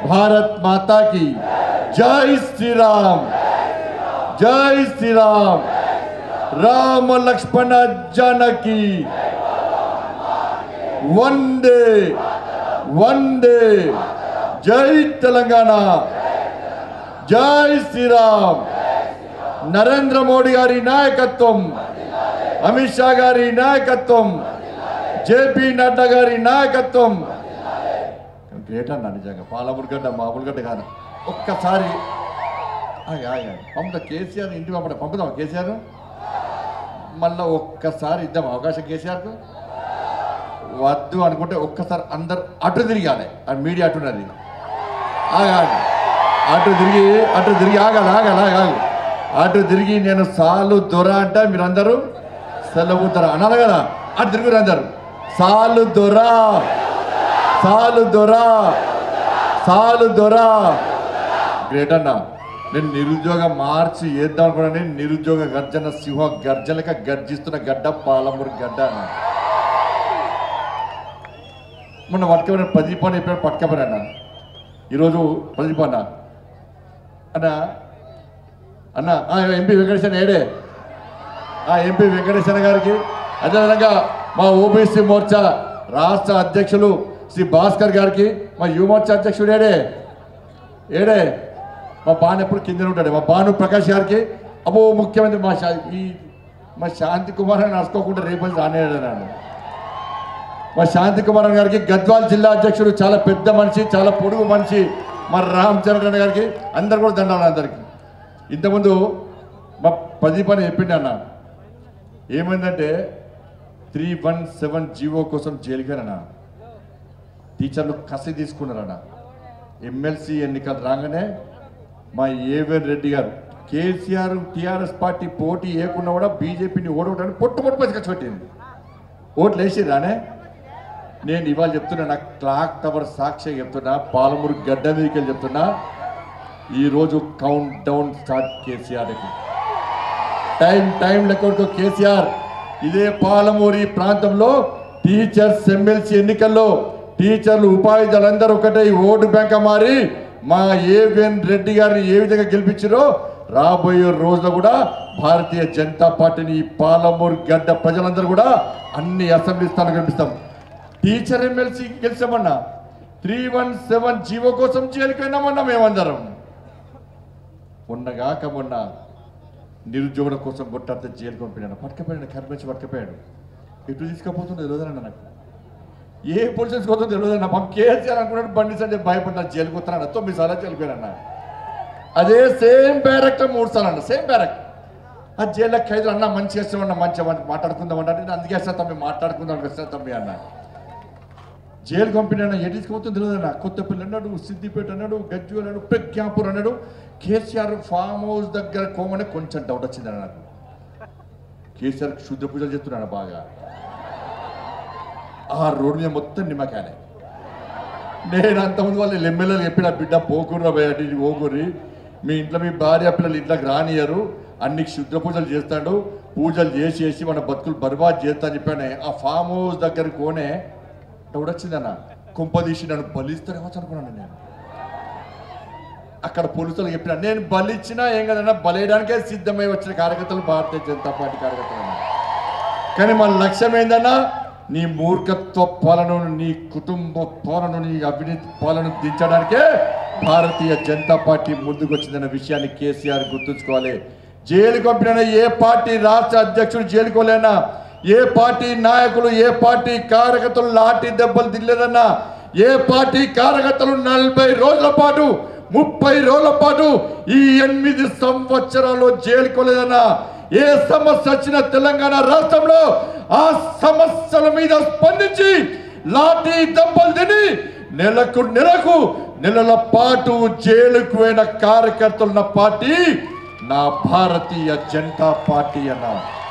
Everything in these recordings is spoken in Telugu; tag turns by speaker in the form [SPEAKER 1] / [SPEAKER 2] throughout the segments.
[SPEAKER 1] భారత్ మాతా కి జై శ్రీరామ్ జై శ్రీరామ్ రామ లక్ష్మణ జానకి వందే వందే జై తెలంగాణ జై శ్రీరామ్ నరేంద్ర మోడీ గారి నాయకత్వం అమిత్ షా గారి నాయకత్వం జేపీ నడ్డా గారి నాయకత్వం గ్రేట్ అన్న నిజంగా పాలమూరు గడ్డ మామూలు గడ్డ కాదు ఒక్కసారి ఆగు, ఆగు, ఆగు. పంపుతా కేసీఆర్ ఇంటికి పంపడ పంపుదాం కేసీఆర్ మళ్ళీ ఒక్కసారి ఇద్దాం అవకాశం కేసీఆర్కు వద్దు అనుకుంటే ఒక్కసారి అందరు అటు తిరిగాలి ఆ మీడియా అటున్నది ఆగాలి అటు తిరిగి అటు తిరిగి ఆగాలి ఆగాలి ఆగాలి అటు తిరిగి నేను సాలు దొర అంటే మీరందరూ సెలవు దొర అనాలి కదా అటు తిరిగి అందరు సాలు దొర సాలు దొర సాలు దొర గ్రేట్ అన్న నేను నిరుద్యోగ మార్చి వేద్దాం అనుకున్నా నేను నిరుద్యోగ గర్జన సింహ గర్జనక గర్జిస్తున్న గడ్డ పాలమూరు గడ్డ అన్న మొన్న పట్టుకపోయిన ప్రదీప్ అని చెప్పాడు పట్టుకపోయినా అన్న ఈరోజు ప్రదీప్ అన్న అన్న అన్న ఆ, ఎంపీ వెంకటేశ్వర ఏడే ఆ ఎంపీ వెంకటేశ్వర గారికి అదేవిధంగా మా ఓబీసీ మోర్చా రాష్ట్ర అధ్యక్షులు శ్రీ భాస్కర్ గారికి మా యువ మోర్చా అధ్యక్షుడు ఏడే ఏడే మా బాను ఎప్పుడు కింద ఉంటాడు మా భాను ప్రకాష్ గారికి అబ్బో ముఖ్యమంత్రి మా శా ఈ మా శాంతి కుమార్ అని నడుచుకోకుండా రేపు రానేడాను మా శాంతి కుమార్ గారికి గద్వాల్ జిల్లా అధ్యక్షుడు చాలా పెద్ద మనిషి చాలా పొడుగు మనిషి మా రామచంద్ర గారికి అందరు కూడా దండాలి అందరికి ఇంతకుముందు మా ప్రదీప్ అని చెప్పిండి అన్న ఏమైందంటే త్రీ వన్ సెవెన్ జీవో కోసం జైలుగానన్న టీచర్లు కసి తీసుకున్నారన్న ఎమ్మెల్సీ ఎన్నికలు రాగానే మా ఏవెన్ రెడ్డి గారు కేసీఆర్ టీఆర్ఎస్ పార్టీ పోటీ ఏకున్నా కూడా బీజేపీని ఓడగొట్టడానికి పొట్టు పొట్టు పసికచ్చి పెట్టింది ఓట్లు వేసిరానే నేను ఇవాళ చెప్తున్నా నాకు క్లాక్ టవర్ సాక్షి చెప్తున్నా పాలమూరు గడ్డ మీదకి వెళ్ళి చెప్తున్నా ఈరోజు కౌంట్ డౌన్ స్టార్ట్ కేసీఆర్కి టైం టైం లెక్కతో కేసీఆర్ ఇదే పాలమూరి ప్రాంతంలో టీచర్స్ ఎమ్మెల్సీ ఎన్నికల్లో టీచర్లు ఉపాధ్యాయులందరూ ఒకటే ఈ ఓటు బ్యాంక్ మారి మా ఏవిఎన్ రెడ్డి గారిని ఏ విధంగా గెలిపించారో రాబోయే రోజుల్లో కూడా భారతీయ జనతా పార్టీని ఈ పాలమూరు గడ్డ ప్రజలందరూ కూడా అన్ని అసెంబ్లీ స్థానాలు గెలిపిస్తాం టీచర్ ఎమ్మెల్సీ గెలిచామన్నా త్రీ వన్ సెవెన్ జీవో కోసం జైలుకి వెళ్ళామన్నా మేమందరం మొన్నగాక మొన్న నిరుద్యోగుల కోసం కొట్టాడితే జైలు పంపినాను పట్టుకపోయాడు కనిపించి పట్టుకపోయాడు ఎటు తీసుకుపోతుందో తెలియదన్న నాకు ఏ పొజిషన్స్ కోసం తెలియదన్న పంప కేసీఆర్ అనుకున్నాడు బండి సంజయ్ భయపడ్డా జైలుకి వస్తున్నాడు తొమ్మిది సార్లు జైలుకి పోయానన్న అదే సేమ్ బ్యారెక్ట్ మూడు సార్లు అన్న సేమ్ బ్యారెక్ట్ ఆ జైల్లో ఖైదు అన్న మంచి చేస్తామన్న మంచి మాట్లాడుకుందాం అంటే నేను అందుకే వస్తా తమ్మి మాట్లాడుకుందాం వస్తా తమ్మి అన్న జైలు పంపిన ఏ తీసుకుపోతుంది తెలియదన్న కొత్తపల్లి అన్నాడు సిద్దిపేట అన్నాడు గజ్జు అన్నాడు ప్రజ్ఞాపూర్ అన్నాడు కేసీఆర్ ఫామ్ హౌస్ దగ్గర కోమనే కొంచెం డౌట్ వచ్చిందన్న నాకు కేసీఆర్ శుద్ధ పూజలు చేస్తున్నాడు బాగా ఆ రోడ్డు మీద మొత్తం నిమ్మకాయలే నేను అంతకుముందు వాళ్ళు ఎమ్మెల్యేలు చెప్పిన బిడ్డ పోకుర్రా బయట పోకుర్రి మీ ఇంట్లో మీ భార్య పిల్లలు ఇంట్లోకి రానియరు అన్ని శుద్ధ పూజలు చేస్తాడు పూజలు చేసి చేసి మన బతుకులు బర్బాద్ చేస్తా అని చెప్పాను ఆ ఫామ్ హౌస్ దగ్గర కోనే డౌట్ వచ్చిందన్న కుంపదీసి నన్ను బలిస్తారేమో అనుకున్నాను నేను అక్కడ పోలీసులు చెప్పిన నేను బలిచ్చినా ఏం కదన్నా బలేయడానికే సిద్ధమై వచ్చిన కార్యకర్తలు భారతీయ జనతా పార్టీ కార్యకర్తలు అన్న. కానీ మన లక్ష్యం ఏందన్నా నీ మూర్ఖత్వ పాలన నీ కుటుంబ పాలన నీ అవినీతి పాలన దించడానికే భారతీయ జనతా పార్టీ ముందుకు వచ్చిందన్న విషయాన్ని కేసీఆర్ గుర్తుంచుకోవాలి జైలు పంపిన ఏ పార్టీ రాష్ట్ర అధ్యక్షుడు జైలుకోలేనా ఏ పార్టీ నాయకులు ఏ పార్టీ కార్యకర్తలు లాఠీ దెబ్బలు తినలేదన్నా ఏ పార్టీ కార్యకర్తలు నలభై రోజుల పాటు ముప్పై రోజుల పాటు ఈ ఎనిమిది సంవత్సరాలు జైలుకోలేదన్నా ఏ సమస్య వచ్చిన తెలంగాణ రాష్ట్రంలో ఆ సమస్యల మీద స్పందించి లాఠీ దెబ్బలు తిని నెలకు నెలకు నెలల పాటు జైలుకు పోయిన కార్యకర్తలున్న పార్టీ నా భారతీయ జనతా పార్టీ అన్న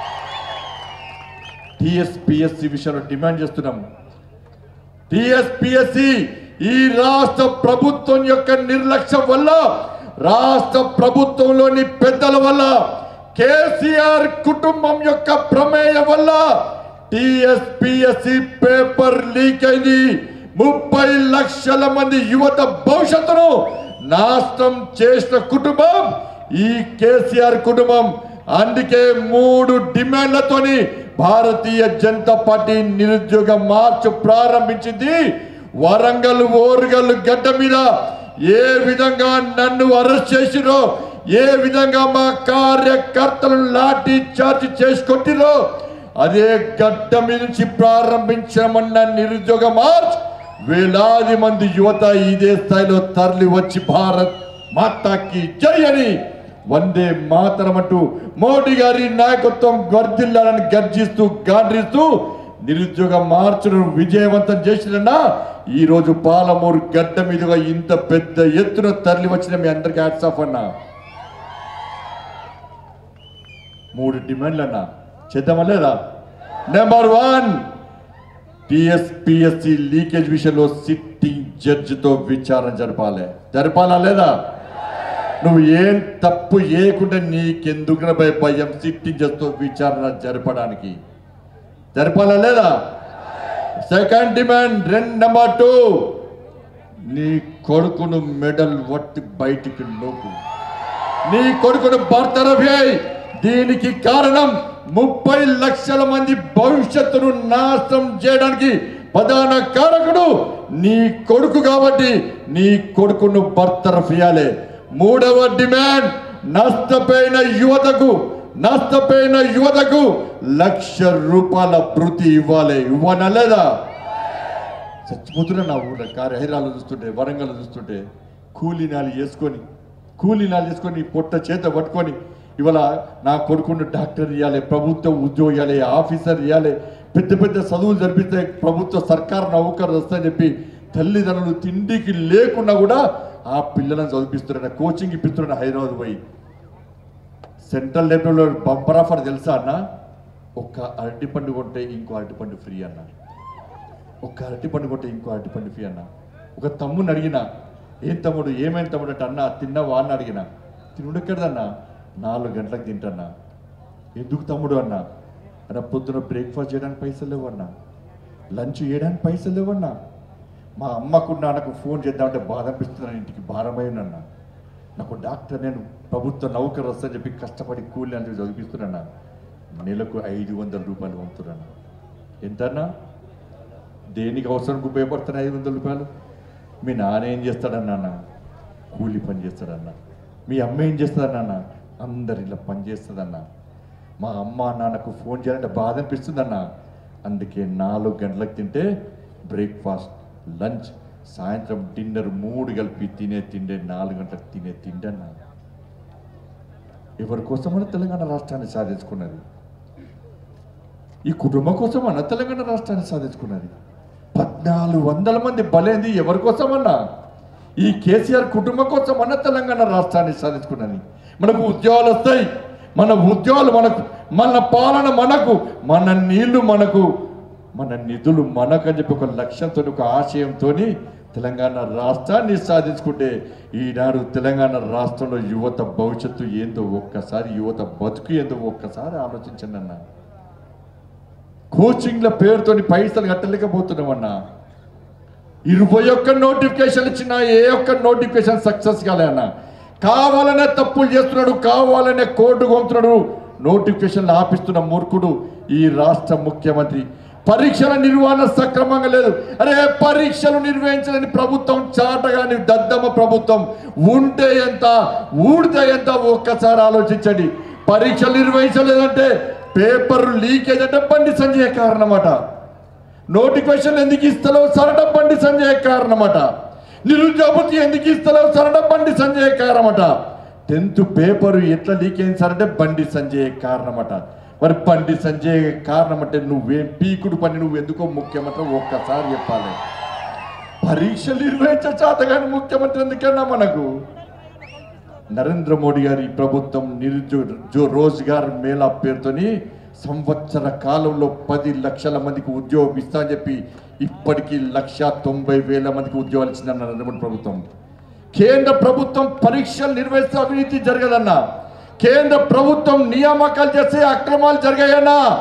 [SPEAKER 1] టిఎస్పిఎస్సి విషయంలో డిమాండ్ చేస్తున్నాం టిఎస్పిఎస్సి ఈ రాష్ట్ర ప్రభుత్వం యొక్క నిర్లక్ష్యం వల్ల రాష్ట్ర ప్రభుత్వంలోని పెద్దల వల్ల కేసీఆర్ కుటుంబం యొక్క ప్రమేయం వల్ల టిఎస్పిఎస్సి పేపర్ లీక్ అయింది ముప్పై లక్షల మంది యువత భవిష్యత్తును నాశనం చేసిన కుటుంబం ఈ కేసీఆర్ కుటుంబం అందుకే మూడు డిమాండ్లతోని భారతీయ జనతా పార్టీ నిరుద్యోగ మార్చ్ ప్రారంభించింది వరంగల్ ఓరుగల్ గడ్డ మీద ఏ విధంగా నన్ను అరెస్ట్ చేసిరో ఏ విధంగా మా కార్యకర్తలను లాఠీ చార్జ్ చేసి కొట్టిరో అదే గడ్డ మీద నుంచి ప్రారంభించమన్న నిరుద్యోగ మార్చ్ వేలాది మంది యువత ఇదే స్థాయిలో తరలి వచ్చి భారత్ మాతాకి జై అని వందే మాతరం అంటూ మోడీ గారి నాయకత్వం గర్జిల్లాలని గర్జిస్తూ గాండ్రిస్తూ నిరుద్యోగ మార్చును విజయవంతం చేసిన ఈ రోజు పాలమూరు గడ్డ మీదుగా ఇంత పెద్ద ఎత్తున తరలి వచ్చిన మీ అందరికి హ్యాట్స్ ఆఫ్ అన్నా మూడు డిమాండ్లు అన్నా చేద్దామా లేదా నెంబర్ వన్ టిఎస్పిఎస్సి లీకేజ్ విషయంలో సిట్టింగ్ జడ్జితో విచారణ జరపాలి జరపాలా లేదా నువ్వు ఏం తప్పు చేయకుండా నీకెందుకు భయం సిట్టింగ్ జడ్జితో విచారణ జరపడానికి జరపాలా లేదా సెకండ్ డిమాండ్ రెండు నెంబర్ టూ నీ కొడుకును మెడల్ వట్టి బయటికి లోపు నీ కొడుకును భర్తరఫై దీనికి కారణం ముప్పై లక్షల మంది భవిష్యత్తును నాశనం చేయడానికి ప్రధాన కారకుడు నీ కొడుకు కాబట్టి నీ కొడుకును భర్తరఫియాలే మూడవ డిమాండ్ నష్టపోయిన యువతకు నష్టపోయిన యువతకు లక్ష రూపాయల భృతి ఇవ్వాలి ఇవ్వనా లేదా చచ్చిపోతున్నా నా ఊళ్ళో కారు హైదరాబాద్ చూస్తుంటే వరంగల్ చూస్తుంటే కూలీ నాలు వేసుకొని కూలీ నాలు వేసుకొని పొట్ట చేత పట్టుకొని ఇవాళ నా కొడుకుని డాక్టర్ ఇవ్వాలి ప్రభుత్వ ఉద్యోగం ఇవ్వాలి ఆఫీసర్ ఇవ్వాలి పెద్ద పెద్ద చదువులు జరిపిస్తే ప్రభుత్వ సర్కారు నౌకరు వస్తాయని చెప్పి తల్లిదండ్రులు తిండికి లేకుండా కూడా ఆ పిల్లలను చదివిస్తున్నాడు కోచింగ్ ఇప్పిస్తున్నాడు హైదరాబాద్ పోయి సెంట్రల్ లెవెల్లో బంపర్ ఆఫర్ తెలుసా అన్న ఒక్క అరటి పండు కొంటే ఇంకో అరటి పండు ఫ్రీ అన్న ఒక్క అరటి పండు కొంటే ఇంకో అరటి పండు ఫ్రీ అన్న ఒక తమ్ముని అడిగిన ఏం తమ్ముడు ఏమైంది తమ్ముడు అంటే అన్న తిన్నావా అని అడిగిన తినుడెక్కడదన్నా నాలుగు గంటలకు తింటన్నా ఎందుకు తమ్ముడు అన్న అన్న పొద్దున బ్రేక్ఫాస్ట్ చేయడానికి పైసలు లేవన్నా లంచ్ చేయడానికి పైసలు లేవన్నా మా అమ్మకు నాన్నకు ఫోన్ చేద్దామంటే బాధ అనిపిస్తున్నాను ఇంటికి భారమైనన్నా నాకు డాక్టర్ నేను ప్రభుత్వ నౌకరు వస్తా చెప్పి కష్టపడి కూలి అని చెప్పి చదివిస్తున్నా నెలకు ఐదు వందల రూపాయలు పంపుతున్నా ఎంతన్నా దేనికి అవసరానికి ఉపయోగపడుతున్నాయి ఐదు వందల రూపాయలు మీ నాన్న ఏం చేస్తాడన్నా కూలి పని చేస్తాడన్న మీ అమ్మ ఏం చేస్తుందన్న అందరు ఇలా పని చేస్తుందన్న మా అమ్మ నాన్నకు ఫోన్ చేయాలంటే బాధ అనిపిస్తుందన్న అందుకే నాలుగు గంటలకు తింటే బ్రేక్ఫాస్ట్ లంచ్ సాయంత్రం డిన్నర్ మూడు కలిపి తినే తిండే నాలుగు గంటలకు తినే తిండి అన్న ఎవరి కోసమని తెలంగాణ రాష్ట్రాన్ని సాధించుకున్నది ఈ కుటుంబం కోసం అన్న తెలంగాణ రాష్ట్రాన్ని సాధించుకున్నది పద్నాలుగు వందల మంది బలైంది ఎవరి కోసమన్నా ఈ కేసీఆర్ కుటుంబం కోసం అన్న తెలంగాణ రాష్ట్రాన్ని సాధించుకున్నది మనకు ఉద్యోగాలు వస్తాయి మన ఉద్యోగాలు మనకు మన పాలన మనకు మన నీళ్లు మనకు మన నిధులు మనకు అని చెప్పి ఒక లక్ష్యంతో ఒక ఆశయంతో తెలంగాణ రాష్ట్రాన్ని సాధించుకుంటే ఈనాడు తెలంగాణ రాష్ట్రంలో యువత భవిష్యత్తు ఏందో ఒక్కసారి యువత బతుకు ఏందో ఒక్కసారి ఆలోచించండి అన్నా కోచింగ్ల పేరుతోని పైసలు కట్టలేకపోతున్నామన్నా ఇరవై ఒక్క నోటిఫికేషన్ ఇచ్చినా ఏ ఒక్క నోటిఫికేషన్ సక్సెస్ కాలే అన్న కావాలనే తప్పులు చేస్తున్నాడు కావాలనే కోర్టు కొంటున్నాడు నోటిఫికేషన్లు ఆపిస్తున్న మూర్ఖుడు ఈ రాష్ట్ర ముఖ్యమంత్రి పరీక్షల నిర్వహణ సక్రమంగా లేదు అరే పరీక్షలు నిర్వహించలేని ప్రభుత్వం చాటగాని దద్దమ్మ ప్రభుత్వం ఉంటే ఎంత ఊడితే ఎంత ఒక్కసారి ఆలోచించండి పరీక్షలు నిర్వహించలేదంటే పేపర్ లీకేజ్ అంటే బండి సంజయ్ కారణమట నోటిఫికేషన్ ఎందుకు ఇస్తలేవు సరడం బండి సంజయ్ కారణమట నిరుద్యోగతి ఎందుకు ఇస్తలేవు సరడం బండి సంజయ్ కారణమట టెన్త్ పేపర్ ఎట్లా లీక్ అయింది సార్ అంటే బండి సంజయ్ కారణమట మరి బండి సంజయ్ కారణం అంటే నువ్వేం పీకుడు పని నువ్వు ఎందుకో ముఖ్యమంత్రి ఒక్కసారి చెప్పాలి పరీక్షలు నిర్వహించ చేతగాని ముఖ్యమంత్రి ఎందుకన్నా మనకు నరేంద్ర మోడీ గారి ప్రభుత్వం నిరుద్యోగ రోజ్గార్ మేళా పేరుతోని సంవత్సర కాలంలో పది లక్షల మందికి ఉద్యోగం ఇస్తా అని చెప్పి ఇప్పటికీ లక్ష తొంభై వేల మందికి ఉద్యోగాలు ఇచ్చిందన్న నరేంద్ర మోడీ ప్రభుత్వం కేంద్ర ప్రభుత్వం పరీక్షలు నిర్వహిస్తే అవినీతి జరగదన్న కేంద్ర ప్రభుత్వం నియామకాలు చేస్తే అక్రమాలు జరిగాయన్నా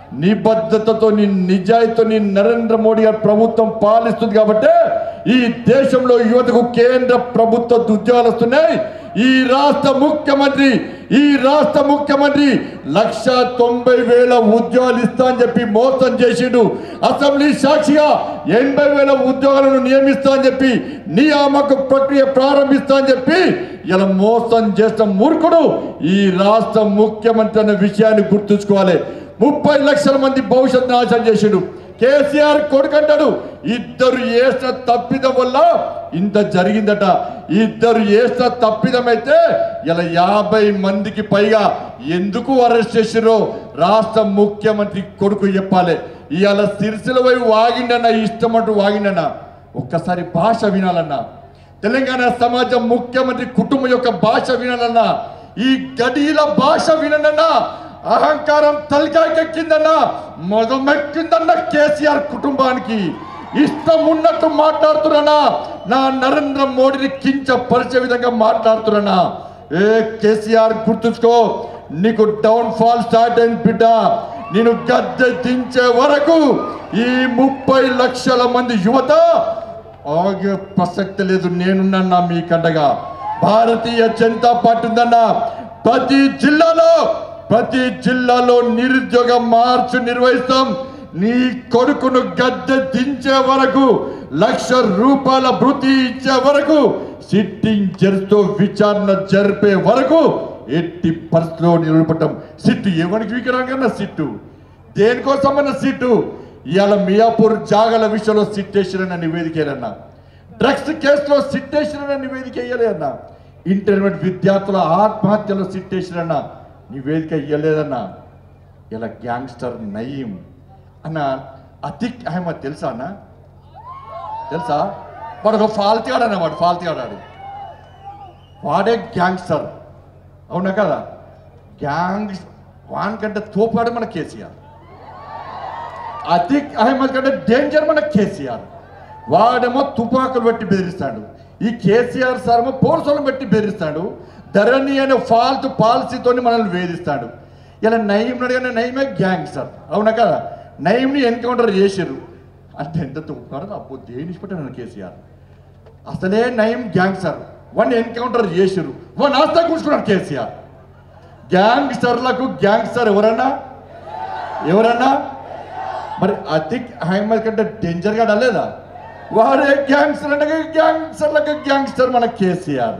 [SPEAKER 1] నిబద్ధతతో నీ నిజాయితీతో నీ నరేంద్ర మోడీ గారి ప్రభుత్వం పాలిస్తుంది కాబట్టి ఈ దేశంలో యువతకు కేంద్ర ప్రభుత్వ ఉద్యోగాలు వస్తున్నాయి ఈ రాష్ట్ర ముఖ్యమంత్రి ఈ రాష్ట్ర ముఖ్యమంత్రి లక్ష తొంభై వేల ఉద్యోగాలు ఇస్తా అని చెప్పి మోసం చేసిండు అసెంబ్లీ సాక్షిగా ఎనభై వేల ఉద్యోగాలను నియమిస్తా అని చెప్పి నియామక ప్రక్రియ ప్రారంభిస్తా అని చెప్పి ఇలా మోసం చేసిన మూర్ఖుడు ఈ రాష్ట్ర ముఖ్యమంత్రి అనే విషయాన్ని గుర్తుంచుకోవాలి ముప్పై లక్షల మంది భవిష్యత్ నాశనం చేసిండు కేసీఆర్ కొడుకంటాడు ఇద్దరు చేసిన తప్పిదం వల్ల ఇంత జరిగిందట ఇద్దరు చేసిన తప్పిదం అయితే ఇలా యాభై మందికి పైగా ఎందుకు అరెస్ట్ చేసిరో రాష్ట్ర ముఖ్యమంత్రి కొడుకు చెప్పాలి ఇవాళ సిరిసిల వైపు వాగిండన్న ఇష్టం అంటూ వాగిండన్న ఒక్కసారి భాష వినాలన్నా తెలంగాణ సమాజం ముఖ్యమంత్రి కుటుంబం యొక్క భాష వినాలన్నా ఈ గడీల భాష వినన్నా అహంకారం తలకాయకెక్కిందన్నా మొదమెక్కిందన్న కేసీఆర్ కుటుంబానికి ఇష్టం ఉన్నట్టు మాట్లాడుతున్నా నా నరేంద్ర మోడీని కించపరిచే విధంగా మాట్లాడుతున్నా ఏ కేసీఆర్ గుర్తుంచుకో నీకు డౌన్ ఫాల్ స్టార్ట్ అయింది బిడ్డ నేను గద్దె దించే వరకు ఈ ముప్పై లక్షల మంది యువత ఆగే ప్రసక్తి లేదు నేనున్నా మీ కండగా భారతీయ జనతా పార్టీ ఉందన్న ప్రతి జిల్లాలో ప్రతి జిల్లాలో నిరుద్యోగ మార్చు నిర్వహిస్తాం నీ కొడుకును గద్దె దించే వరకు లక్ష రూపాయల భృతి ఇచ్చే వరకు సిట్టింగ్ జరుస్తూ విచారణ జరిపే వరకు ఎట్టి పరిస్థితిలో నిలబడటం సిట్టు ఎవరికి వికరాంగన్న సిట్టు దేనికోసమన్న సిట్టు ఇవాళ మియాపూర్ జాగల విషయంలో సిట్టేసిన నివేదిక వేయాలన్నా డ్రగ్స్ కేసులో సిట్టేసిన నివేదిక వేయలేదన్నా ఇంటర్మీడియట్ విద్యార్థుల ఆత్మహత్యలో సిట్టేసిన నివేదిక ఇవ్వలేదన్నా ఇలా గ్యాంగ్స్టర్ నయీం అన్న అతిక్ అహ్మద్ తెలుసా అన్న తెలుసా వాడు ఒక ఫాల్తీగాడు అన్న వాడు ఫాల్తీగాడు వాడే గ్యాంగ్స్టర్ అవునా కదా గ్యాంగ్ వానికంటే తోపాడు మన కేసీఆర్ అతిక్ అహ్మద్ కంటే డేంజర్ మన కేసీఆర్ వాడేమో తుపాకులు పెట్టి బెదిరిస్తాడు ఈ కేసీఆర్ సార్ ఏమో పోర్సులను పెట్టి బెదిరిస్తాడు ధరణి అనే ఫాల్తు పాలసీతోని మనల్ని వేధిస్తాడు ఇలా నయీం అడిగిన నయమే గ్యాంగ్స్టర్ అవునా కదా నయీంని ఎన్కౌంటర్ చేసారు అంటే ఎంత తుపాడు అబ్బో దేని పెట్టాను కేసీఆర్ అసలే నయీం గ్యాంగ్స్టర్ వన్ ఎన్కౌంటర్ చేసారు వన్ ఆస్తా కూర్చున్నాడు కేసీఆర్ గ్యాంగ్స్టర్లకు గ్యాంగ్స్టర్ ఎవరన్నా ఎవరన్నా మరి అతిక్ అహ్మద్ కంటే డేంజర్ గా లేదా వాడే గ్యాంగ్స్టర్ అంటే గ్యాంగ్స్టర్లకు గ్యాంగ్స్టర్ మన కేసీఆర్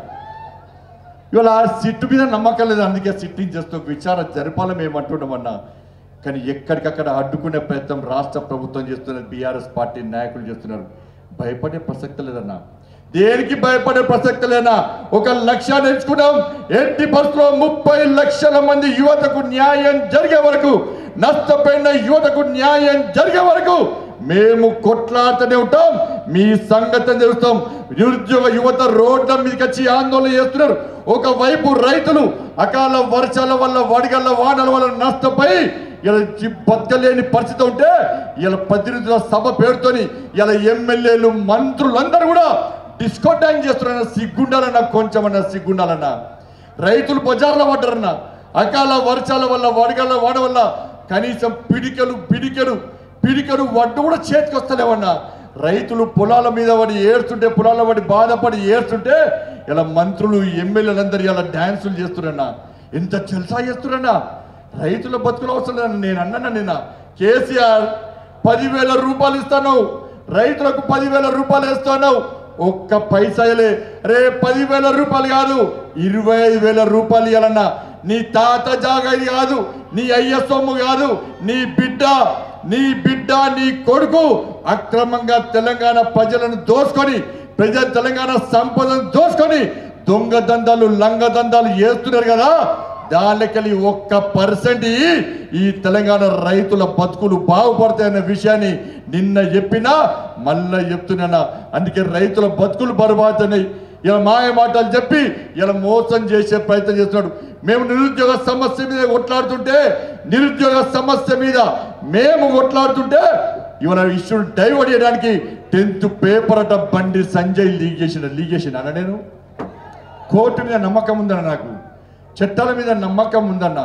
[SPEAKER 1] ఇవాళ ఆ సిట్టు మీద నమ్మకం లేదు అందుకే సిట్టింగ్ చేస్తూ విచారణ జరపాలని మేము అంటున్నామన్నా కానీ ఎక్కడికక్కడ అడ్డుకునే ప్రయత్నం రాష్ట్ర ప్రభుత్వం చేస్తున్నది బీఆర్ఎస్ పార్టీ నాయకులు చేస్తున్నారు భయపడే ప్రసక్తి లేదన్నా దేనికి భయపడే ప్రసక్తి లేనా ఒక లక్ష్యాన్ని ఎంచుకున్నాం ఎట్టి పరిస్థితుల్లో ముప్పై లక్షల మంది యువతకు న్యాయం జరిగే వరకు నష్టపోయిన యువతకు న్యాయం జరిగే వరకు మేము కొట్లాడుతూనే ఉంటాం మీ సంగతి తెలుస్తాం నిరుద్యోగ యువత రోడ్ల మీదకి వచ్చి ఆందోళన చేస్తున్నారు ఒకవైపు రైతులు అకాల వర్షాల వల్ల వడిగళ్ళ వానల వల్ల నష్టపోయి ఇలా చి- బతకలేని పరిస్థితి ఉంటే ఇలా ప్రతినిధుల సభ పేరుతోని ఇలా ఎమ్మెల్యేలు మంత్రులందరూ కూడా డిస్కో డ్యాన్స్ చేస్తున్నారన్న సిగ్గుండాలన్నా కొంచెమన్నా సిగ్గుండాలన్నా రైతులు బజార్లో పడ్డారన్న అకాల వర్షాల వల్ల వడగళ్ళ వాడ వల్ల కనీసం పిడికలు పిడికెలు పిడికలు వడ్డు కూడా చేతికి వస్తలేవన్నా రైతులు పొలాల మీద పడి ఏడుస్తుంటే పొలాల పడి బాధపడి ఏడుస్తుంటే ఇలా మంత్రులు ఎమ్మెల్యేలందరూ ఇలా డ్యాన్సులు చేస్తున్నా ఎంత జల్సా చేస్తున్నా రైతుల బతుకులు అవసరం లేదని నేను అన్నా నిన్న కేసీఆర్ పదివేల రూపాయలు ఇస్తాను రైతులకు పదివేల రూపాయలు ఇస్తాను ఒక్క పైసలే రే పదివేల రూపాయలు కాదు ఇరవై ఐదు వేల రూపాయలు ఇవ్వాలన్నా నీ తాత జాగా ఇది కాదు నీ అయ్య సొమ్ము కాదు నీ బిడ్డ నీ బిడ్డ నీ కొడుకు అక్రమంగా తెలంగాణ ప్రజలను దోసుకొని ప్రజల తెలంగాణ సంపదను దోసుకొని దొంగ దందాలు లంగ దందాలు చేస్తున్నారు కదా దానికెళ్ళి ఒక్క పర్సెంట్ ఈ తెలంగాణ రైతుల బతుకులు బాగుపడతాయన్న విషయాన్ని నిన్న చెప్పినా మళ్ళా చెప్తున్నా అందుకే రైతుల బతుకులు బరుబాతున్నాయి ఇలా మాయ మాటలు చెప్పి ఇలా మోసం చేసే ప్రయత్నం చేస్తున్నాడు మేము నిరుద్యోగ సమస్య మీద కొట్లాడుతుంటే నిరుద్యోగ సమస్య మీద మేము కొట్లాడుతుంటే ఇవాళ ఇష్యూని డైవర్ట్ చేయడానికి టెన్త్ పేపర్ అట బండి సంజయ్ లీక్ చేసిన లీక్ చేసిన అన్న నేను కోర్టు మీద నమ్మకం ఉందన్న నాకు చట్టాల మీద నమ్మకం ఉందన్న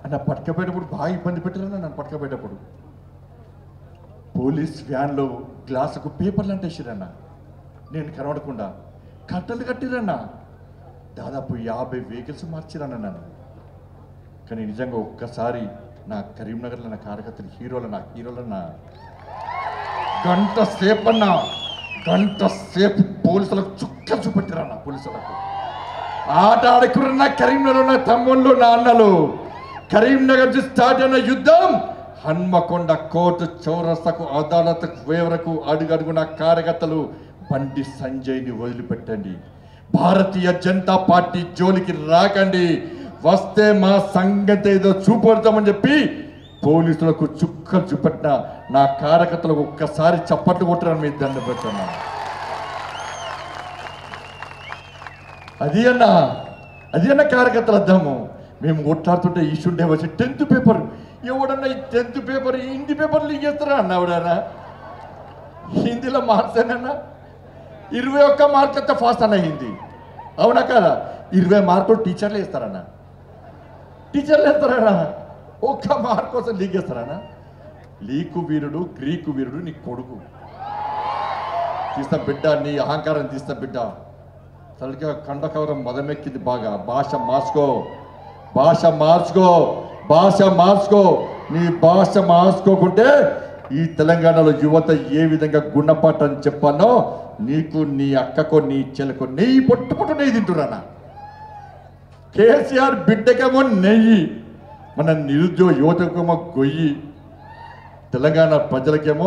[SPEAKER 1] అన్న పట్టుకపోయేటప్పుడు బాగా ఇబ్బంది పెట్టారన్న నన్ను పట్టుకపోయేటప్పుడు పోలీస్ వ్యాన్లో గ్లాసుకు పేపర్లు అంటేసిరన్న నేను కనబడకుండా కట్టలు కట్టిరన్న దాదాపు యాభై వెహికల్స్ మార్చిరన్న నన్ను కానీ నిజంగా ఒక్కసారి నా కరీంనగర్లో నా కార్యకర్తలు హీరోల నా హీరోల నా గంట సేపు అన్న గంట సేపు పోలీసులకు చుక్క చూపెట్టిరన్న పోలీసులకు ఆట ఆడుకున్న కరీంనగర్ ఉన్న తమ్ముళ్ళు నా అన్నలు కరీంనగర్ నుంచి స్టార్ట్ అయిన యుద్ధం హన్మకొండ కోర్టు చౌరస్తకు అదాలతకు వేవరకు అడుగడుగున కార్యకర్తలు బండి సంజయ్ని వదిలిపెట్టండి భారతీయ జనతా పార్టీ జోలికి రాకండి వస్తే మా సంగతి ఏదో చూపెడతామని చెప్పి పోలీసులకు చుక్కలు చూపెట్టిన నా కార్యకర్తలకు ఒక్కసారి చప్పట్లు కొట్టరని మీ దండ పెడుతున్నా అది అన్న అది అన్న కార్యకర్తలు అద్దాము మేము కొట్లాడుతుంటే ఈషుండే వచ్చి టెన్త్ పేపర్ ఎవడన్నా ఈ టెన్త్ పేపర్ ఈ హిందీ పేపర్ లీక్ చేస్తారా అన్న ఎవడన్నా హిందీలో మార్చానన్నా ఇరవై ఒక్క మార్క్ అయితే ఫాస్ట్ అన్న హిందీ అవునా కదా ఇరవై మార్కులు టీచర్లు వేస్తారన్న టీచర్లు వేస్తారన్నా ఒక్క మార్క్ కోసం లీక్ చేస్తారన్నా లీకు వీరుడు గ్రీకు వీరుడు నీ కొడుకు తీస్తా బిడ్డ నీ అహంకారం తీస్తా బిడ్డ తలకి కండకవరం మదమెక్కింది బాగా భాష మార్చుకో భాష మార్చుకో భాష మార్చుకో నీ భాష మార్చుకోకుంటే ఈ తెలంగాణలో యువత ఏ విధంగా గుణపాఠం చెప్పానో నీకు నీ అక్కకో నీ చెలకు నెయ్యి పొట్టు పొట్టు నెయ్యి తింటున్నానా కేసీఆర్ బిడ్డకేమో నెయ్యి మన నిరుద్యోగ యువతకేమో గొయ్యి తెలంగాణ ప్రజలకేమో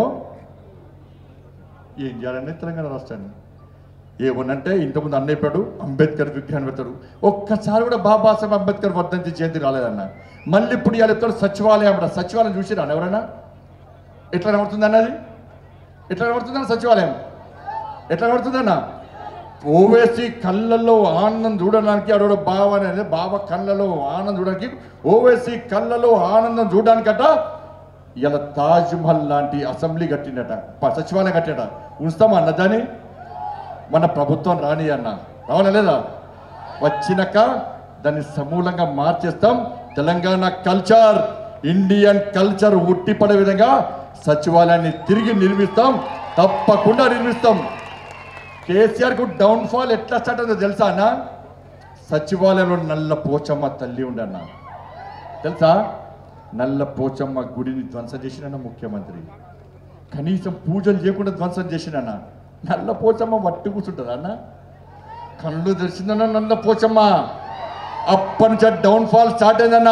[SPEAKER 1] ఏం చేయాలండి తెలంగాణ రాష్ట్రాన్ని ఏమనంటే ఇంతకుముందు అన్న చెప్పాడు అంబేద్కర్ విగ్రహాన్ని పెడతాడు ఒక్కసారి కూడా బాబాసాహెబ్ అంబేద్కర్ వర్ధంతి జయంతి రాలేదన్న మళ్ళీ ఇప్పుడు ఇవాళ చెప్తాడు సచివాలయం రా సచివాలయం చూసిరా ఎవరైనా ఎట్లా కనబడుతుంది అన్నది ఎట్లా కనబడుతుందన్న సచివాలయం ఎట్లా కనబడుతుందన్న ఓవేసీ కళ్ళల్లో ఆనందం చూడడానికి ఆడోడు బావ అనేది బావ కళ్ళలో ఆనందం చూడడానికి ఓవేసీ కళ్ళలో ఆనందం చూడడానికట ఇలా తాజ్ మహల్ లాంటి అసెంబ్లీ కట్టిండట ప- సచివాలయం కట్టాడ ఉంచుతామా అన్న దాన్ని మన ప్రభుత్వం రాని అన్న రావాలా లేదా వచ్చినాక దాన్ని సమూలంగా మార్చేస్తాం తెలంగాణ కల్చర్ ఇండియన్ కల్చర్ ఉట్టిపడే విధంగా సచివాలయాన్ని తిరిగి నిర్మిస్తాం తప్పకుండా నిర్మిస్తాం కేసీఆర్ కు డౌన్ ఫాల్ ఎట్లా స్టార్ట్ అయిందో తెలుసా అన్న సచివాలయంలో నల్ల పోచమ్మ తల్లి ఉండన్న తెలుసా నల్ల పోచమ్మ గుడిని ధ్వంసం చేసిన ముఖ్యమంత్రి కనీసం పూజలు చేయకుండా ధ్వంసం చేసిన నల్ల పోచమ్మ వట్టి కూర్చుంటుంది అన్న కళ్ళు తెరిచిందన్న నల్ల పోచమ్మ అప్పటి నుంచి డౌన్ ఫాల్ స్టార్ట్ అయిందన్న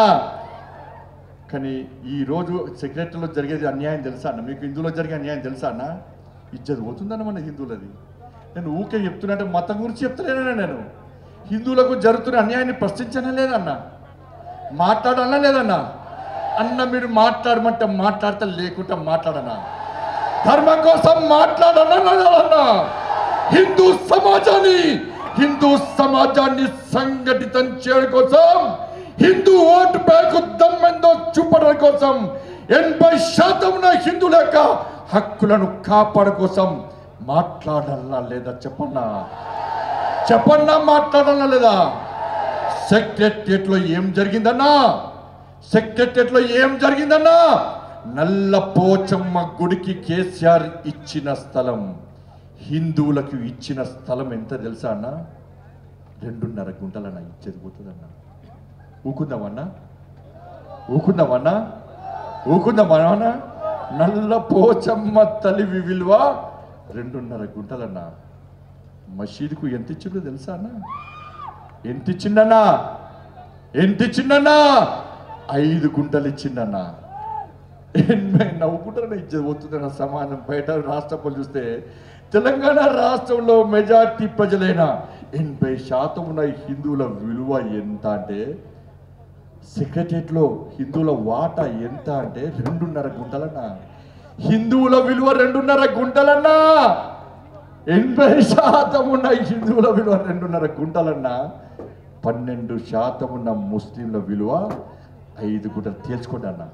[SPEAKER 1] కానీ ఈ రోజు సెక్రటరీలో జరిగేది అన్యాయం తెలుసా అన్న మీకు హిందువులో జరిగే అన్యాయం తెలుసా అన్న ఇజ్జత్ పోతుందన్న మన హిందువులది నేను ఊకే చెప్తున్నట్టే మతం గురించి చెప్తలేనా నేను హిందువులకు జరుగుతున్న అన్యాయాన్ని ప్రశ్నించనే లేదన్నా మాట్లాడాలా లేదన్నా అన్న మీరు మాట్లాడమంటే మాట్లాడతా లేకుంటే మాట్లాడనా ధర్మం కోసం మాట్లాడనా లేదన్నా హిందూ సమాజాన్ని హిందూ సమాజాన్ని సంఘటితం చేయడం కోసం హిందూ ఓటు బ్యాంకు దమ్మెందో చూపడం కోసం ఎనభై శాతం ఉన్న హిందువుల యొక్క హక్కులను కాపాడడం కోసం మాట్లాడాలా లేదా చెప్పన్నా చెప్పన్నా మాట్లాడాలా లేదా సెక్రటరియట్ లో ఏం జరిగిందన్నా సెక్రటరియట్ లో ఏం జరిగిందన్నా నల్ల పోచమ్మ గుడికి కేసీఆర్ ఇచ్చిన స్థలం హిందువులకు ఇచ్చిన స్థలం ఎంత తెలుసా అన్న రెండున్నర గుంటలన్న ఇచ్చేది పోతుందన్న ఊకుందామన్నా ఊకుందామన్నా ఊకుందామన్నా నల్ల పోచమ్మ తల్లి విలువ రెండున్నర గుంటలన్నా మసీదుకు ఎంత ఇచ్చిందో తెలుసా అన్న ఎంత ఇచ్చిండన్నా ఎంత ఇచ్చిండన్నా ఐదు గుంటలు ఇచ్చిండన్నా ఎనభై నవ్వుకుంటారని ఇచ్చేది పోతుందన్న సమాజం బయట రాష్ట్రంలో చూస్తే తెలంగాణ రాష్ట్రంలో మెజార్టీ ప్రజలైన ఎనభై శాతం ఉన్న హిందువుల విలువ ఎంత అంటే సెక్రటరియట్లో హిందువుల వాటా ఎంత అంటే రెండున్నర గుంటలన్నా హిందువుల విలువ రెండున్నర గుంటలన్నా ఎనభై శాతం ఉన్న హిందువుల విలువ రెండున్నర గుంటలన్నా పన్నెండు శాతం ఉన్న ముస్లింల విలువ ఐదు గుంటలు తేల్చుకోండి అన్న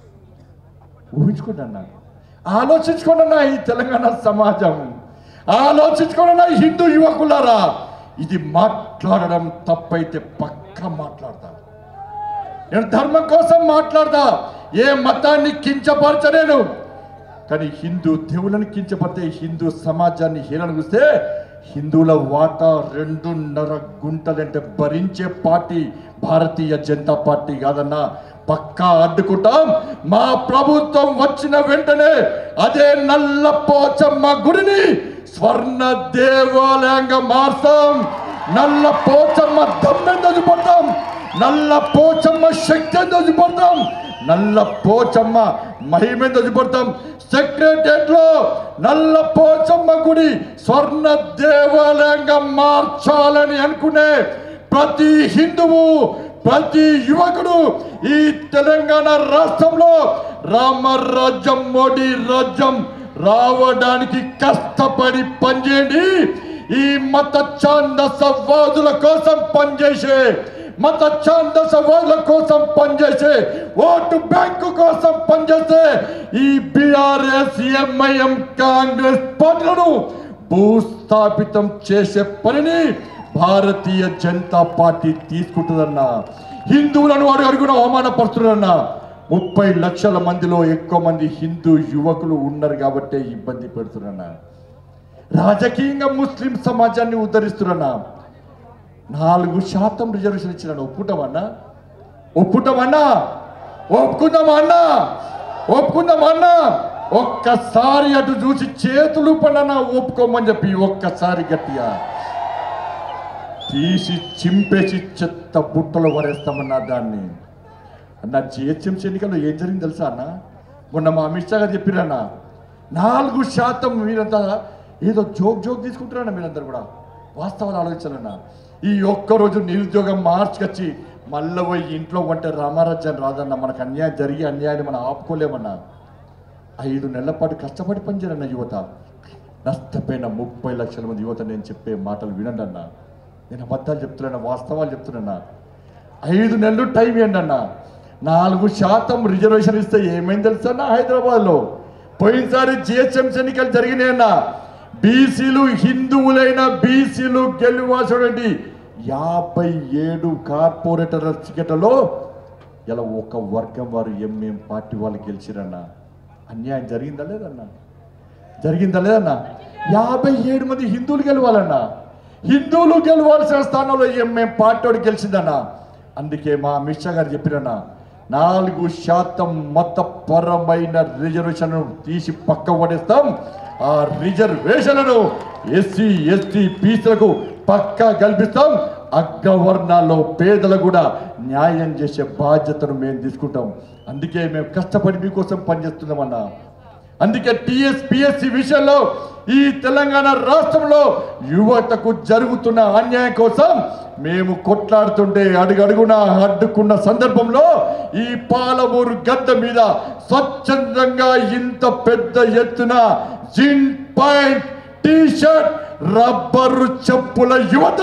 [SPEAKER 1] ఊహించుకోండి అన్న ఆలోచించుకోండి అన్న ఈ తెలంగాణ సమాజం ఆలోచించుకోండి అన్న ఈ హిందూ యువకులారా ఇది మాట్లాడడం తప్పైతే పక్క మాట్లాడతారు నేను ధర్మం కోసం మాట్లాడతా ఏ మతాన్ని కించపరచలేను కానీ హిందూ దేవులను కించపడితే హిందూ సమాజాన్ని హీరణ చూస్తే హిందువుల వాటా రెండున్నర గుంటలంటే భరించే పార్టీ భారతీయ జనతా పార్టీ కాదన్నా పక్కా అడ్డుకుంటాం మా ప్రభుత్వం వచ్చిన వెంటనే అదే నల్ల పోచమ్మ గుడిని స్వర్ణ దేవాలయంగా మార్చాం నల్ల పోచమ్మ దమ్మెందో చూపడతాం నల్ల పోచమ్మ శక్తి ఎంతో చూపడతాం నల్ల పోచమ్మ మహిమేందో చూపడతాం సెక్రటరియట్ లో నల్ల పోచమ్మ గుడి స్వర్ణ దేవాలయంగా మార్చాలని అనుకునే ప్రతి హిందువు ప్రతి యువకుడు ఈ తెలంగాణ రాష్ట్రంలో రామరాజ్యం మోడీ రాజ్యం రావడానికి కష్టపడి పనిచేయండి ఈ మత ఛాందసవాదుల కోసం పనిచేసే మత ఛాందసవాదుల కోసం పనిచేసే ఓటు బ్యాంకు కోసం పనిచేసే ఈ బిఆర్ఎస్ ఎంఐఎం కాంగ్రెస్ పార్టీలను భూస్థాపితం చేసే పనిని భారతీయ జనతా పార్టీ తీసుకుంటుందన్న హిందువులను వాడు అడుగున అవమానపరుస్తున్నారన్న ముప్పై లక్షల మందిలో ఎక్కువ మంది హిందూ యువకులు ఉన్నారు కాబట్టే ఇబ్బంది పెడుతున్నా రాజకీయంగా ముస్లిం సమాజాన్ని ఉద్ధరిస్తున్నా నాలుగు శాతం రిజర్వేషన్ ఇచ్చినాను ఒప్పుకుంటామన్నా ఒప్పుకుంటామన్నా ఒప్పుకుందామన్నా ఒప్పుకుందామన్నా ఒక్కసారి అటు చూసి చేతులు పడన ఒప్పుకోమని చెప్పి ఒక్కసారి గట్టిగా తీసి చింపేసి చెత్త బుట్టలో పడేస్తామన్నా దాన్ని అన్న జిహెచ్ఎంసీ ఎన్నికల్లో ఏం జరిగింది తెలుసా అన్న మొన్న మా అమిత్ షా గారు చెప్పిరన్న నాలుగు శాతం మీరంతా ఏదో జోక్ జోక్ తీసుకుంటారన్న మీరందరూ కూడా వాస్తవాలు ఆలోచించాలన్న ఈ ఒక్కరోజు నిరుద్యోగం మార్చుకొచ్చి మళ్ళీ పోయి ఇంట్లో ఉంటే రామారాజ్యం రాదన్న మనకు అన్యాయం జరిగి అన్యాయాన్ని మనం ఆపుకోలేమన్నా ఐదు నెలల పాటు కష్టపడి పనిచేయన్న యువత నష్టపోయిన ముప్పై లక్షల మంది యువత నేను చెప్పే మాటలు వినండి అన్న నేను అబద్ధాలు చెప్తున్నా వాస్తవాలు చెప్తున్నా ఐదు నెలలు టైం ఏంటి అన్న నాలుగు శాతం రిజర్వేషన్ ఇస్తే ఏమైంది తెలుసా అన్న హైదరాబాద్లో పోయినసారి జిహెచ్ఎంసీ ఎన్నికలు జరిగినాయన్న బీసీలు హిందువులైన బీసీలు గెలువాల్సినటువంటి యాభై ఏడు కార్పొరేటర్ల టికెట్లలో ఇలా ఒక వర్గం వారు ఎంఎం పార్టీ వాళ్ళు గెలిచిరన్న అన్యాయం జరిగిందా లేదన్నా జరిగిందా లేదన్నా యాభై ఏడు మంది హిందువులు గెలవాలన్నా హిందువులు గెలవాల్సిన స్థానంలో ఎంఎం పార్టీ గెలిచిందన్నా అందుకే మా అమిత్ షా గారు చెప్పిరన్నా నాలుగు శాతం మతపరమైన రిజర్వేషన్ తీసి పక్క పడేస్తాం ఆ రిజర్వేషన్లను ఎస్సీ ఎస్టీ పీసులకు పక్కా కల్పిస్తాం అగ్రవర్ణాల్లో పేదలు కూడా న్యాయం చేసే బాధ్యతను మేము తీసుకుంటాం అందుకే మేము కష్టపడి మీకోసం పనిచేస్తున్నామన్నా అందుకే టిఎస్ పిఎస్సి విషయంలో ఈ తెలంగాణ రాష్ట్రంలో యువతకు జరుగుతున్న అన్యాయం కోసం మేము కొట్లాడుతుంటే అడుగడుగున అడ్డుకున్న సందర్భంలో ఈ పాలమూరు గడ్డ మీద స్వచ్ఛందంగా ఇంత పెద్ద ఎత్తున jean pant T shirt rubber చెప్పుల యువత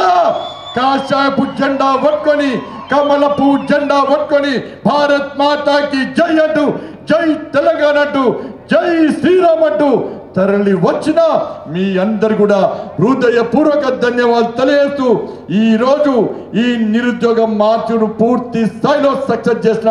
[SPEAKER 1] కాషాయపు జెండా పట్టుకొని కమలపు జెండా పట్టుకొని భారత్ మాతాకి జై అంటూ జై తెలంగాణ అంటూ జై శ్రీరామ్ అంటూ తరలి వచ్చిన మీ అందరు కూడా హృదయపూర్వక ధన్యవాదాలు తెలియజేస్తూ ఈ రోజు ఈ నిరుద్యోగ మార్చును పూర్తి స్థాయిలో సక్సెస్ చేసిన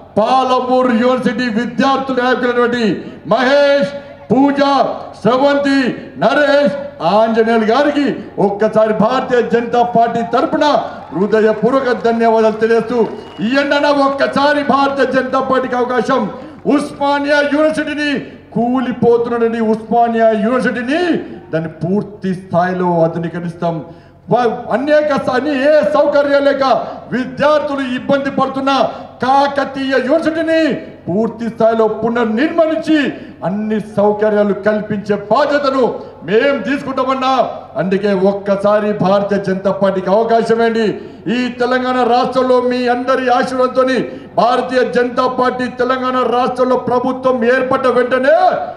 [SPEAKER 1] పాలమూరు యూనివర్సిటీ విద్యార్థులు నాయకులైనటువంటి మహేష్ పూజ శ్రవంతి నరేష్ ఆంజనేయులు గారికి ఒక్కసారి భారతీయ జనతా పార్టీ తరపున హృదయపూర్వక ధన్యవాదాలు తెలియజేస్తూ ఈ ఎండన ఒక్కసారి భారతీయ జనతా పార్టీకి అవకాశం ఉస్మానియా యూనివర్సిటీని కూలిపోతున్నటువంటి ఉస్మానియా యూనివర్సిటీని దాన్ని పూర్తి స్థాయిలో ఆధునీకరిస్తాం వా- అనేక స- అన్ని ఏ సౌకర్యాలు లేక విద్యార్థులు ఇబ్బంది పడుతున్న కాకతీయ యూనివర్సిటీని పూర్తి స్థాయిలో పునర్నిర్మించి అన్ని సౌకర్యాలు కల్పించే బాధ్యతను మేం తీసుకుంటామన్నా అందుకే ఒక్కసారి భారతీయ జనతా పార్టీకి అవకాశం ఏంటి ఈ తెలంగాణ రాష్ట్రంలో మీ అందరి ఆశీర్వాదంతో భారతీయ జనతా పార్టీ తెలంగాణ రాష్ట్రంలో ప్రభుత్వం ఏర్పడ్డ వెంటనే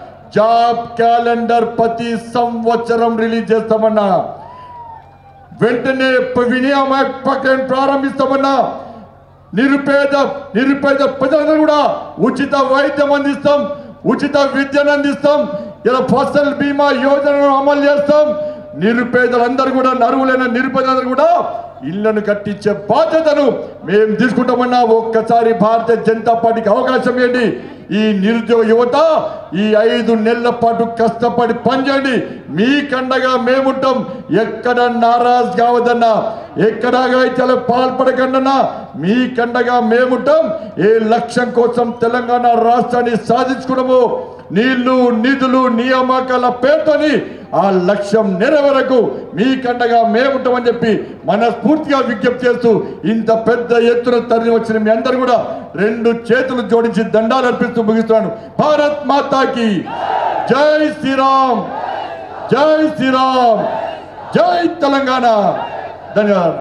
[SPEAKER 1] జాబ్ క్యాలెండర్ ప్రతి సంవత్సరం రిలీజ్ చేస్తామన్నా వెంటనే ప- వినియోగ ప్రక్రియను ప్రారంభిస్తామన్నా నిరుపేద నిరుపేద ప్రజలందరూ కూడా ఉచిత వైద్యం అందిస్తాం ఉచిత విద్యను అందిస్తాం ఇలా ఫసల్ బీమా యోజనను అమలు చేస్తాం నిరుపేదలందరూ కూడా నరువులైన నిరుపేదలందరూ కూడా ఇళ్లను కట్టించే బాధ్యతను మేము తీసుకుంటామన్నా ఒక్కసారి భారతీయ జనతా పార్టీకి అవకాశం ఇవ్వండి ఈ నిరుద్యోగ యువత ఈ ఐదు నెలల పాటు కష్టపడి పనిచేయండి మీ కండగా మేముంటాం ఎక్కడ నారాజ్ కావద్దన్నా ఎక్కడ అయితే పాల్పడకుండా మీ కండగా మేముంటాం ఏ లక్ష్యం కోసం తెలంగాణ రాష్ట్రాన్ని సాధించుకోవడము నీళ్లు నిధులు నియామకాల పేరుతోని ఆ లక్ష్యం నెరవేరకు మీ కండగా మేముంటామని చెప్పి మనస్ఫూర్తిగా విజ్ఞప్తి చేస్తూ ఇంత పెద్ద ఎత్తున తరలి వచ్చిన మీ అందరు కూడా రెండు చేతులు జోడించి దండాలు అర్పిస్తూ ముగిస్తున్నాను భారత్ మాతాకి జై శ్రీరామ్ జై శ్రీరామ్ జై తెలంగాణ ధన్యవాదాలు